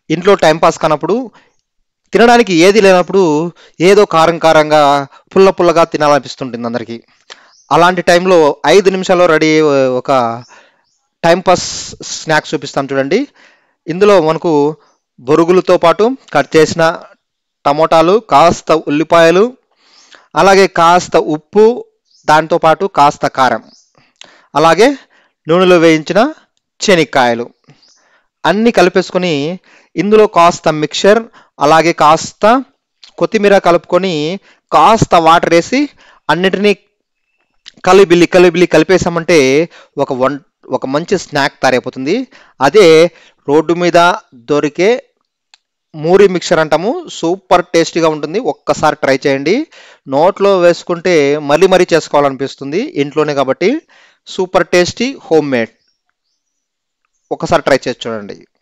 ఇంట్లో టైంపాస్ కానప్పుడు తినడానికి ఏది లేనప్పుడు ఏదో కారం కారంగా పుల్ల పుల్లగా తినాలనిపిస్తుంటుంది అందరికీ అలాంటి టైంలో ఐదు నిమిషాల్లో రెడీ అయ్యే ఒక టైంపాస్ స్నాక్స్ చూపిస్తాను చూడండి ఇందులో మనకు బొరుగులతో పాటు కట్ చేసిన టమోటాలు కాస్త ఉల్లిపాయలు అలాగే కాస్త ఉప్పు దాంతో పాటు కాస్త కారం అలాగే నూనెలో వేయించిన శనక్కాయలు అన్నీ కలిపేసుకొని ఇందులో కాస్త మిక్చర్ అలాగే కాస్త కొత్తిమీర కలుపుకొని కాస్త వాటర్ వేసి అన్నిటినీ కలిబిల్లి కలిబిల్లి కలిపేసామంటే ఒక వన్ ఒక మంచి స్నాక్ తయారైపోతుంది అదే రోడ్డు మీద దొరికే మూరి మిక్చర్ అంటాము సూపర్ టేస్టీగా ఉంటుంది ఒక్కసారి ట్రై చేయండి నోట్లో వేసుకుంటే మళ్ళీ మరీ చేసుకోవాలనిపిస్తుంది ఇంట్లోనే కాబట్టి సూపర్ టేస్టీ హోమ్ మేడ్ ఒకసారి ట్రై చేసి చూడండి